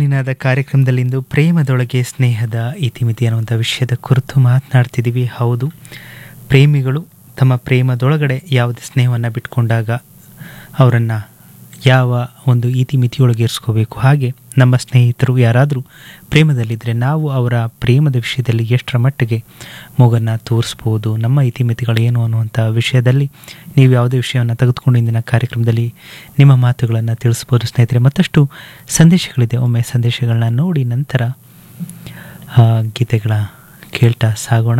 ನಿನಾದ ಕಾರ್ಯಕ್ರಮದಲ್ಲಿಂದು ಪ್ರೇಮದೊಳಗೆ ಸ್ನೇಹದ ಇತಿಮಿತಿ ಅನ್ನುವಂಥ ವಿಷಯದ ಕುರಿತು ಮಾತನಾಡ್ತಿದ್ದೀವಿ ಹೌದು ಪ್ರೇಮಿಗಳು ತಮ್ಮ ಪ್ರೇಮದೊಳಗಡೆ ಯಾವುದೇ ಸ್ನೇಹವನ್ನು ಬಿಟ್ಕೊಂಡಾಗ ಅವರನ್ನು ಯಾವ ಒಂದು ಇತಿಮಿತಿಯೊಳಗೆ ಇರಿಸ್ಕೋಬೇಕು ಹಾಗೆ ನಮ್ಮ ಸ್ನೇಹಿತರು ಯಾರಾದರೂ ಪ್ರೇಮದಲ್ಲಿದ್ದರೆ ನಾವು ಅವರ ಪ್ರೇಮದ ವಿಷಯದಲ್ಲಿ ಎಷ್ಟರ ಮಟ್ಟಿಗೆ ಮೂಗನ್ನು ತೋರಿಸ್ಬೋದು ನಮ್ಮ ಇತಿಮಿತಿಗಳು ಏನು ಅನ್ನುವಂಥ ವಿಷಯದಲ್ಲಿ ನೀವು ಯಾವುದೇ ವಿಷಯವನ್ನು ತೆಗೆದುಕೊಂಡು ಇಂದಿನ ಕಾರ್ಯಕ್ರಮದಲ್ಲಿ ನಿಮ್ಮ ಮಾತುಗಳನ್ನು ತಿಳಿಸ್ಬೋದು ಸ್ನೇಹಿತರೆ ಮತ್ತಷ್ಟು ಸಂದೇಶಗಳಿದೆ ಒಮ್ಮೆ ಸಂದೇಶಗಳನ್ನ ನೋಡಿ ನಂತರ ಆ, ಗೀತೆಗಳ ಕೇಳ್ತಾ ಸಾಗೋಣ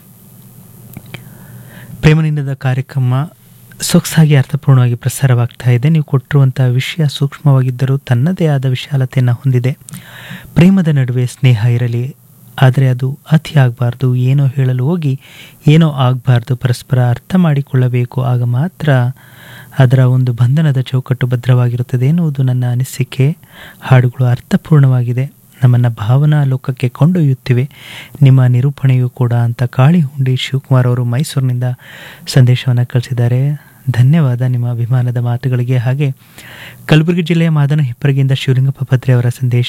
ಪ್ರೇಮನಿಂದದ ಕಾರ್ಯಕ್ರಮ ಸೊಗಸಾಗಿ ಅರ್ಥಪೂರ್ಣವಾಗಿ ಪ್ರಸಾರವಾಗ್ತಾ ಇದೆ ನೀವು ಕೊಟ್ಟಿರುವಂಥ ವಿಷಯ ಸೂಕ್ಷ್ಮವಾಗಿದ್ದರೂ ತನ್ನದೇ ಆದ ವಿಶಾಲತೆಯನ್ನು ಹೊಂದಿದೆ ಪ್ರೇಮದ ನಡುವೆ ಸ್ನೇಹ ಇರಲಿ ಆದರೆ ಅದು ಅತಿ ಆಗಬಾರ್ದು ಏನೋ ಹೇಳಲು ಹೋಗಿ ಏನೋ ಆಗಬಾರ್ದು ಪರಸ್ಪರ ಅರ್ಥ ಮಾಡಿಕೊಳ್ಳಬೇಕು ಆಗ ಮಾತ್ರ ಅದರ ಒಂದು ಬಂಧನದ ಚೌಕಟ್ಟು ಭದ್ರವಾಗಿರುತ್ತದೆ ಎನ್ನುವುದು ನನ್ನ ಅನಿಸಿಕೆ ಹಾಡುಗಳು ಅರ್ಥಪೂರ್ಣವಾಗಿದೆ ನಮ್ಮನ್ನು ಭಾವನಾ ಲೋಕಕ್ಕೆ ಕೊಂಡೊಯ್ಯುತ್ತಿವೆ ನಿಮ್ಮ ನಿರೂಪಣೆಯೂ ಕೂಡ ಅಂತ ಕಾಳಿ ಹುಂಡಿ ಶಿವಕುಮಾರ್ ಅವರು ಮೈಸೂರಿನಿಂದ ಸಂದೇಶವನ್ನು ಕಳಿಸಿದ್ದಾರೆ ಧನ್ಯವಾದ ನಿಮ್ಮ ಅಭಿಮಾನದ ಮಾತುಗಳಿಗೆ ಹಾಗೆ ಕಲಬುರಗಿ ಜಿಲ್ಲೆಯ ಮಾದನ ಹಿಪ್ಪರಗಿಯಿಂದ ಶಿವಲಿಂಗಪ್ಪ ಭದ್ರೆ ಅವರ ಸಂದೇಶ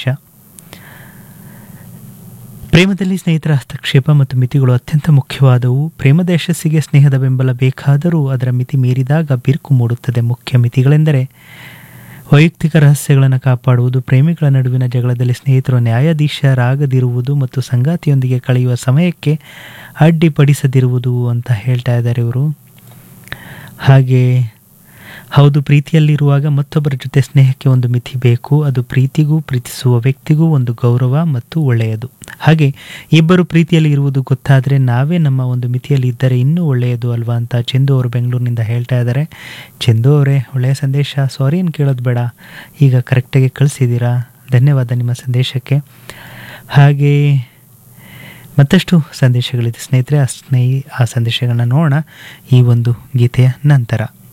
ಪ್ರೇಮದಲ್ಲಿ ಸ್ನೇಹಿತರ ಹಸ್ತಕ್ಷೇಪ ಮತ್ತು ಮಿತಿಗಳು ಅತ್ಯಂತ ಮುಖ್ಯವಾದವು ಪ್ರೇಮದ ಯಶಸ್ಸಿಗೆ ಸ್ನೇಹದ ಬೆಂಬಲ ಬೇಕಾದರೂ ಅದರ ಮಿತಿ ಮೀರಿದಾಗ ಬಿರುಕು ಮೂಡುತ್ತದೆ ಮುಖ್ಯ ಮಿತಿಗಳೆಂದರೆ ವೈಯಕ್ತಿಕ ರಹಸ್ಯಗಳನ್ನು ಕಾಪಾಡುವುದು ಪ್ರೇಮಿಗಳ ನಡುವಿನ ಜಗಳದಲ್ಲಿ ಸ್ನೇಹಿತರು ನ್ಯಾಯಾಧೀಶರಾಗದಿರುವುದು ಮತ್ತು ಸಂಗಾತಿಯೊಂದಿಗೆ ಕಳೆಯುವ ಸಮಯಕ್ಕೆ ಅಡ್ಡಿಪಡಿಸದಿರುವುದು ಅಂತ ಹೇಳ್ತಾ ಇದ್ದಾರೆ ಇವರು ಹಾಗೆ ಹೌದು ಪ್ರೀತಿಯಲ್ಲಿರುವಾಗ ಮತ್ತೊಬ್ಬರ ಜೊತೆ ಸ್ನೇಹಕ್ಕೆ ಒಂದು ಮಿತಿ ಬೇಕು ಅದು ಪ್ರೀತಿಗೂ ಪ್ರೀತಿಸುವ ವ್ಯಕ್ತಿಗೂ ಒಂದು ಗೌರವ ಮತ್ತು ಒಳ್ಳೆಯದು ಹಾಗೆ ಇಬ್ಬರು ಪ್ರೀತಿಯಲ್ಲಿ ಇರುವುದು ಗೊತ್ತಾದರೆ ನಾವೇ ನಮ್ಮ ಒಂದು ಮಿತಿಯಲ್ಲಿ ಇದ್ದರೆ ಇನ್ನೂ ಒಳ್ಳೆಯದು ಅಲ್ವಾ ಅಂತ ಚಂದು ಅವರು ಬೆಂಗಳೂರಿನಿಂದ ಹೇಳ್ತಾ ಇದ್ದಾರೆ ಚಂದು ಅವರೇ ಒಳ್ಳೆಯ ಸಂದೇಶ ಸಾರಿ ಏನು ಕೇಳೋದು ಬೇಡ ಈಗ ಕರೆಕ್ಟಾಗಿ ಕಳಿಸಿದ್ದೀರಾ ಧನ್ಯವಾದ ನಿಮ್ಮ ಸಂದೇಶಕ್ಕೆ ಹಾಗೆ ಮತ್ತಷ್ಟು ಸಂದೇಶಗಳಿದೆ ಸ್ನೇಹಿತರೆ ಆ ಸ್ನೇಹಿ ಆ ಸಂದೇಶಗಳನ್ನ ನೋಡೋಣ ಈ ಒಂದು ಗೀತೆಯ ನಂತರ